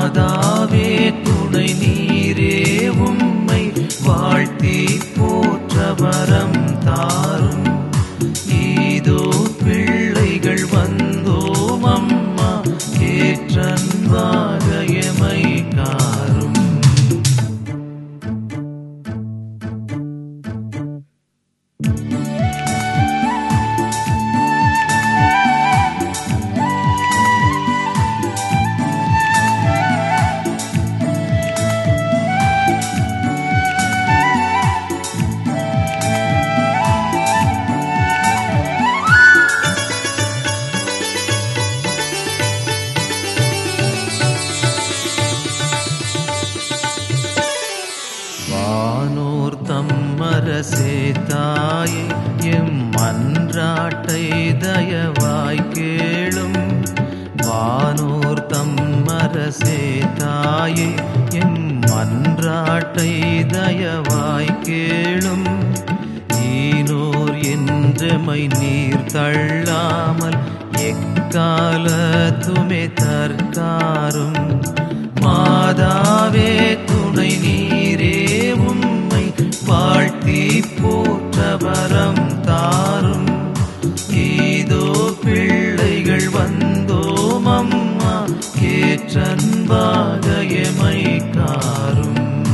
மாதாவே துணை நீரே உம்மை வாழ்த்தி போற்ற வரம் தாரும் இதோ பிள்ளைகள் வந்தோம் அம்மா ஏற்றன்பாக எமை காரும் வானோர் தம்மரசே தாயே எம் மன்றாட்டை தயவாய் கேளும் வானோர் தம்மரசே தாயே எம் மன்றாட்டை தயவாய் கேளும் ஈனோர் என்றமை நீர் தள்ளாமல் எக்காலத்துமே தற்காரும் மாதாவே துணை நீரே உம்மை வாழ்த்தி போற்ற வரம் தாரும் இதோ பிள்ளைகள் வந்தோம் அம்மா ஏற்றன்பாக எமை காரும்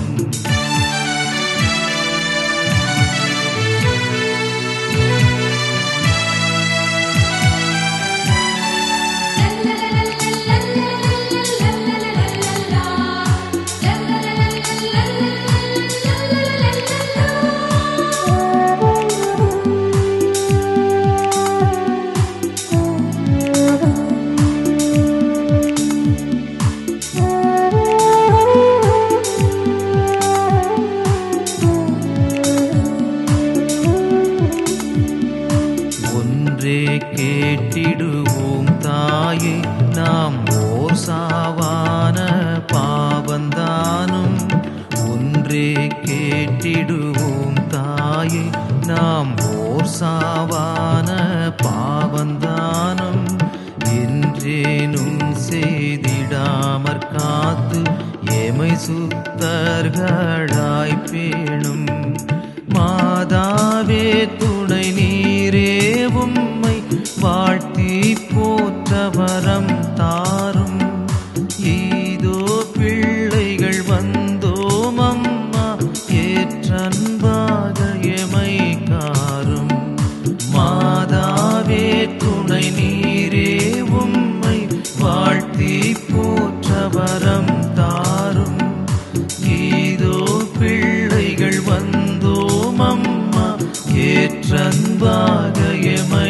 ஒன்றே கேட்டிடுவோம் தாயே நாம் ஓர் சாவான பாவந்தானும் ஒன்றே கேட்டிடுவோம் தாயே நாம் ஓர் சாவான பாவந்தானும் என்றேனும் செய்திடாமற் காத்து எமை சுத்தர்களாய் பேணும் மாதாவே துணை நீரே உம்மை வாழ்த்தி போற்ற வரம் தாரும் ஈதோ பிள்ளைகள் வந்தோம் அம்மா ஏற்றன்பாக எமை காரும் மாதாவே துணை நீரே உம்மை வாழ்த்தி போற்ற வரம் தாரும் இதோ பிள்ளைகள் வந்தோம் அம்மா ஏற்றன்பாக எமை